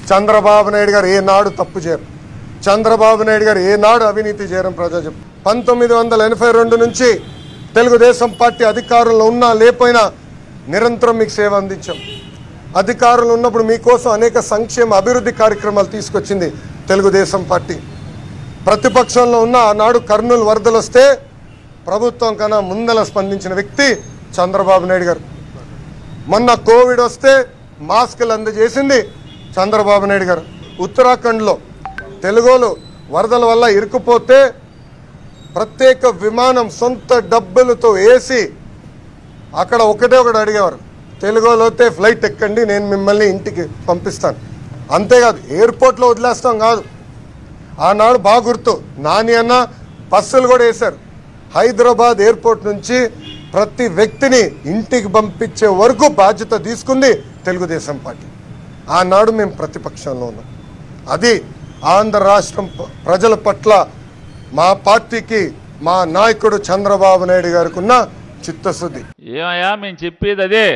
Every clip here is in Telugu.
చంద్రబాబు నాయుడు గారు ఏనాడు తప్పు చేయరు చంద్రబాబు నాయుడు గారు ఏనాడు అవినీతి చేయరం ప్రజా చెప్పు పంతొమ్మిది వందల ఎనభై రెండు నుంచి తెలుగుదేశం పార్టీ అధికారంలో ఉన్నా లేకపోయినా నిరంతరం మీకు సేవ అందించాం అధికారులు ఉన్నప్పుడు మీకోసం అనేక సంక్షేమ అభివృద్ధి కార్యక్రమాలు తీసుకొచ్చింది తెలుగుదేశం పార్టీ ప్రతిపక్షంలో ఉన్న ఆనాడు కర్నూలు వరదలు వస్తే ప్రభుత్వం కన్నా ముందల స్పందించిన వ్యక్తి చంద్రబాబు నాయుడు గారు మొన్న కోవిడ్ వస్తే మాస్కులు అందజేసింది చంద్రబాబు నాయుడు గారు ఉత్తరాఖండ్లో తెలుగులు వరదల వల్ల ఇరుక్కుపోతే ప్రత్యేక విమానం సొంత డబ్బులతో వేసి అక్కడ ఒకటే ఒకటి అడిగేవారు తెలుగులో అయితే ఫ్లైట్ ఎక్కండి నేను మిమ్మల్ని ఇంటికి పంపిస్తాను అంతేకాదు ఎయిర్పోర్ట్లో వదిలేస్తాం కాదు ఆనాడు బాగా గుర్తు నాని అన్న బస్సులు కూడా వేశారు హైదరాబాద్ ఎయిర్పోర్ట్ నుంచి ప్రతి వ్యక్తిని ఇంటికి పంపించే వరకు బాధ్యత తీసుకుంది తెలుగుదేశం పార్టీ ఆనాడు మేము ప్రతిపక్షంలో ఉన్నాం అది ఆంధ్ర రాష్ట్రం ప- ప్రజల పట్ల మా పార్టీకి మా నాయకుడు చంద్రబాబు నాయుడు గారికి ఉన్న చిత్తశుద్ధి ఏమయ్యా మేము చెప్పేది అదే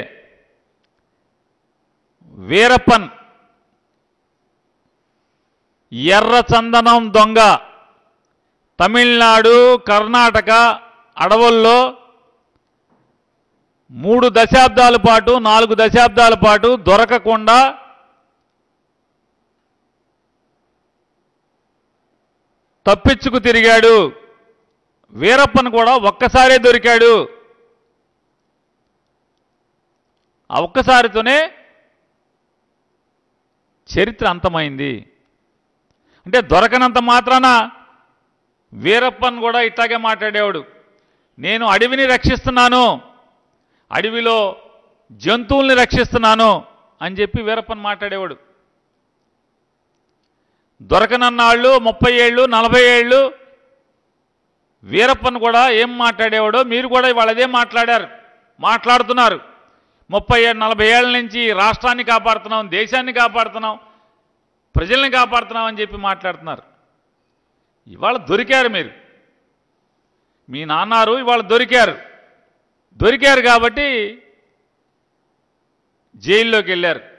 వీరప్పన్ ఎర్ర చందనం దొంగ తమిళనాడు కర్ణాటక అడవుల్లో మూడు దశాబ్దాల పాటు నాలుగు దశాబ్దాల పాటు దొరకకుండా తప్పించుకు తిరిగాడు వీరప్పన్ కూడా ఒక్కసారే దొరికాడు ఆ ఒక్కసారితోనే చరిత్ర అంతమైంది అంటే దొరకనంత మాత్రాన వీరప్పన్ కూడా ఇట్లాగే మాట్లాడేవాడు నేను అడవిని రక్షిస్తున్నాను అడవిలో జంతువుల్ని రక్షిస్తున్నాను అని చెప్పి వీరప్పన్ మాట్లాడేవాడు దొరకనన్నాళ్ళు ముప్పై ఏళ్ళు నలభై ఏళ్ళు వీరప్పన్ కూడా ఏం మాట్లాడేవాడో మీరు కూడా ఇవాళ అదే మాట్లాడారు మాట్లాడుతున్నారు ముప్పై ఏడు నలభై ఏళ్ళ నుంచి రాష్ట్రాన్ని కాపాడుతున్నాం దేశాన్ని కాపాడుతున్నాం ప్రజల్ని కాపాడుతున్నాం అని చెప్పి మాట్లాడుతున్నారు ఇవాళ దొరికారు మీరు మీ నాన్నారు ఇవాళ దొరికారు దొరికారు కాబట్టి జైల్లోకి వెళ్ళారు